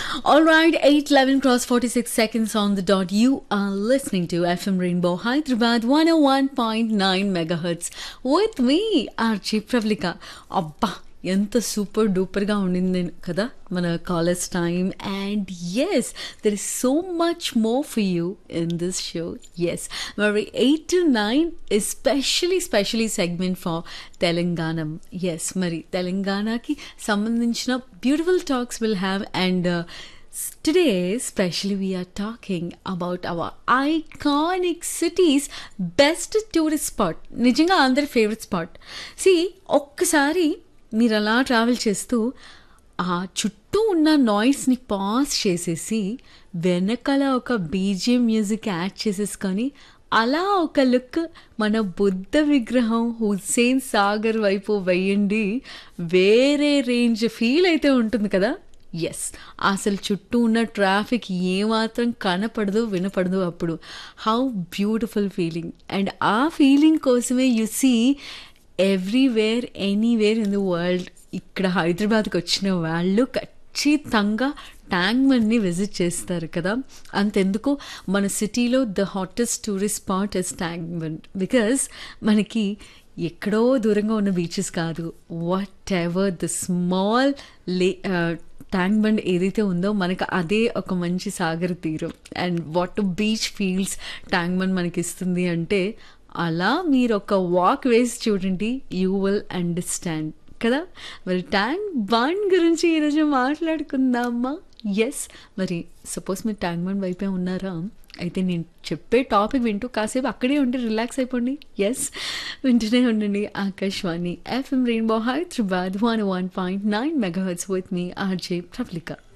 All right, 8 11 cross 46 seconds on the dot. You are listening to FM Rainbow Hyderabad 101.9 megahertz with me, RJ Pravlika. అబ్బా ఎంత super డూపర్గా ఉండింది కదా మన college time and yes there is so much more for you in this show yes మరి eight to nine especially specially segment for Telangana yes మరి తెలంగాణకి సంబంధించిన beautiful talks will have and Today, especially, we are talking about our iconic cities, best tourist spot. నిజంగా అందరి favourite spot C ఒక్కసారి మీరు అలా travel చేస్తూ ఆ చుట్టూ ఉన్న నాయిస్ని పాస్ చేసేసి వెనకాల ఒక బీజిఎం మ్యూజిక్ యాడ్ చేసేసుకొని అలా ఒక లుక్ మన బుద్ధ విగ్రహం హుస్సేన్ సాగర్ వైపు వేయండి వేరే రేంజ్ ఫీల్ అయితే ఉంటుంది కదా ఎస్ అసలు చుట్టూ ఉన్న ట్రాఫిక్ ఏమాత్రం కనపడదు వినపడదు అప్పుడు హౌ బ్యూటిఫుల్ ఫీలింగ్ అండ్ ఆ ఫీలింగ్ కోసమే you see everywhere anywhere in the world ఇక్కడ హైదరాబాద్కి వచ్చిన వాళ్ళు ఖచ్చితంగా ట్యాంక్ బండ్ని విజిట్ చేస్తారు కదా అంతెందుకు మన సిటీలో the hottest tourist spot is Tank Bund because మనకి ఎక్కడో దూరంగా ఉన్న బీచెస్ కాదు whatever the small lake Tank Bund ఏదైతే ఉందో మనకు అదే ఒక మంచి సాగర తీరం and what beach feels Tank Bund మనకి ఇస్తుంది అంటే అలా మీరు ఒక వాక్ వేసి చూడండి యూ విల్ అండర్స్టాండ్ కదా మరి ట్యాంక్ బండ్ గురించి ఈరోజు మాట్లాడుకుందామా ఎస్ మరి సపోజ్ మీరు ట్యాంక్ బండ్ వైపే ఉన్నారా అయితే నేను చెప్పే టాపిక్ వింటూ కాసేపు అక్కడే ఉండి రిలాక్స్ అయిపోండి ఎస్ వింటూనే ఉండండి Akashvani FM rainbow Hyderabad one one point nine megahertz with me RJ ప్రఫ్లికా